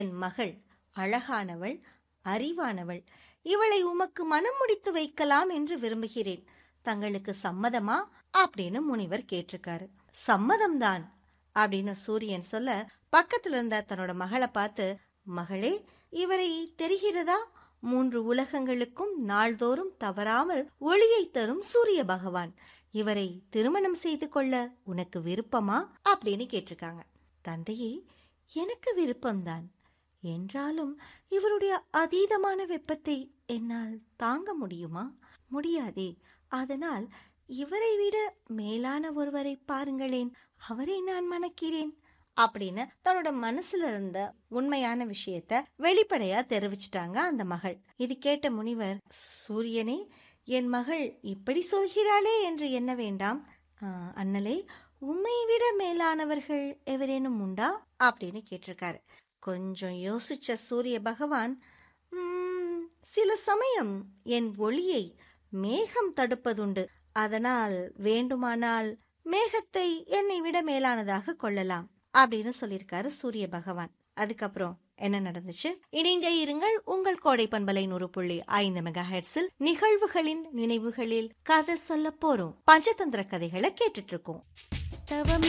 என் மகள் அழகானவள் அறிவானவள் இவளை உமக்கு மனம் முடித்து வைக்கலாம் என்று விரும்புகிறேன் தங்களுக்கு சம்மதமா அப்படின்னு முனிவர் கேட்டிருக்காரு சம்மதம்தான் அப்படின்னு சூரியன் சொல்ல பக்கத்துல இருந்த தன்னோட மகளை பார்த்து மகளே இவரை தெரிகிறதா மூன்று உலகங்களுக்கும் நாள்தோறும் தவறாமல் ஒளியை தரும் சூரிய பகவான் இவரை திருமணம் செய்து கொள்ள உனக்கு விருப்பமா அப்படின்னு கேட்டிருக்காங்க தந்தையே எனக்கு விருப்பம்தான் என்றாலும் இவருடைய அதீதமான வெப்பத்தை என்னால் தாங்க முடியுமா முடியாதே அதனால் இவரை விட மேலான ஒருவரை பாருங்களேன் அவரை நான் மணக்கிறேன் அப்படின்னு தன்னோட மனசுல இருந்த உண்மையான விஷயத்த வெளிப்படையா தெரிவிச்சிட்டாங்க அந்த மகள் இது கேட்ட முனிவர் சூரியனே என் மகள் இப்படி சொல்கிறாளே என்று எண்ண வேண்டாம் ஆஹ், அண்ணலே உம்மை விட மேலானவர்கள் எவரேனும் உண்டா அப்படின்னு கேட்டிருக்காரு கொஞ்சம் யோசிச்ச சூரிய பகவான் "ம், சில சமயம் என் ஒளியை மேகம் தடுப்பதுண்டு அதனால் வேண்டுமானால் மேகத்தை என்னை விட மேலானதாக கொள்ளலாம் அப்படின்னு சொல்லியிருக்காரு சூரிய பகவான் அதுக்கப்புறம் என்ன நடந்துச்சு இணைந்தே இருங்கள் உங்கள் கோடை பண்பலை நூறு புள்ளி ஐந்து மெகா ஹெட்ஸில் நிகழ்வுகளின் நினைவுகளில் கதை சொல்ல போறோம் பஞ்சதந்திர கதைகளை கேட்டுட்டு இருக்கோம் தவமே